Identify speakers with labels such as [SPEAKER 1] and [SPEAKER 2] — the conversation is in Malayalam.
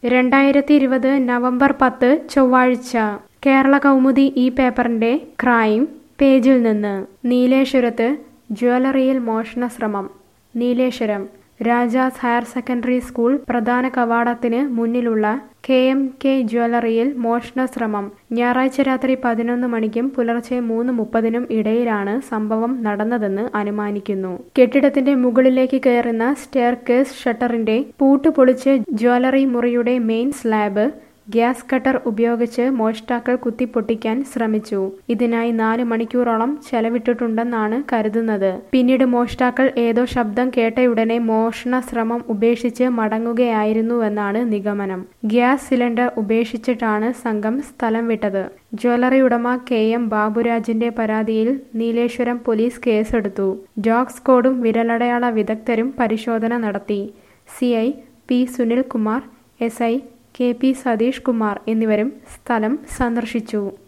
[SPEAKER 1] രണ്ടായിരത്തി ഇരുപത് നവംബർ പത്ത് ചൊവ്വാഴ്ച കേരള കൗമുദി ഈ പേപ്പറിന്റെ ക്രൈം പേജിൽ നിന്ന് നീലേശ്വരത്ത് ജ്വല്ലറിയിൽ മോഷണ ശ്രമം Nileshwaram Rajas higher secondary school പ്രധാന കവാടത്തിന് മുന്നിലുള്ള കെ എം കെ ജ്വല്ലറിയിൽ മോഷണ ശ്രമം ഞായറാഴ്ച രാത്രി പതിനൊന്ന് മണിക്കും പുലർച്ചെ മൂന്ന് മുപ്പതിനും ഇടയിലാണ് സംഭവം നടന്നതെന്ന് അനുമാനിക്കുന്നു കെട്ടിടത്തിന്റെ മുകളിലേക്ക് കയറുന്ന സ്റ്റെയർകേസ് ഷട്ടറിന്റെ പൂട്ട് പൊളിച്ച് ജ്വല്ലറി മുറിയുടെ മെയിൻ സ്ലാബ് ഗ്യാസ് കട്ടർ ഉപയോഗിച്ച് മോഷ്ടാക്കൾ കുത്തിപ്പൊട്ടിക്കാൻ ശ്രമിച്ചു ഇതിനായി നാല് മണിക്കൂറോളം ചെലവിട്ടിട്ടുണ്ടെന്നാണ് കരുതുന്നത് പിന്നീട് മോഷ്ടാക്കൾ ഏതോ ശബ്ദം കേട്ടയുടനെ മോഷണ ശ്രമം ഉപേക്ഷിച്ച് മടങ്ങുകയായിരുന്നുവെന്നാണ് നിഗമനം ഗ്യാസ് സിലിണ്ടർ ഉപേക്ഷിച്ചിട്ടാണ് സംഘം സ്ഥലം വിട്ടത് ജ്വല്ലറി ഉടമ കെ എം ബാബുരാജിന്റെ പരാതിയിൽ നീലേശ്വരം പോലീസ് കേസെടുത്തു ഡോഗ് സ്ക്വാഡും വിരലടയാള വിദഗ്ധരും പരിശോധന നടത്തി CI P Sunilkumar S I K P Satheesh Kumar എന്നിവരും സ്ഥലം സന്ദർശിച്ചു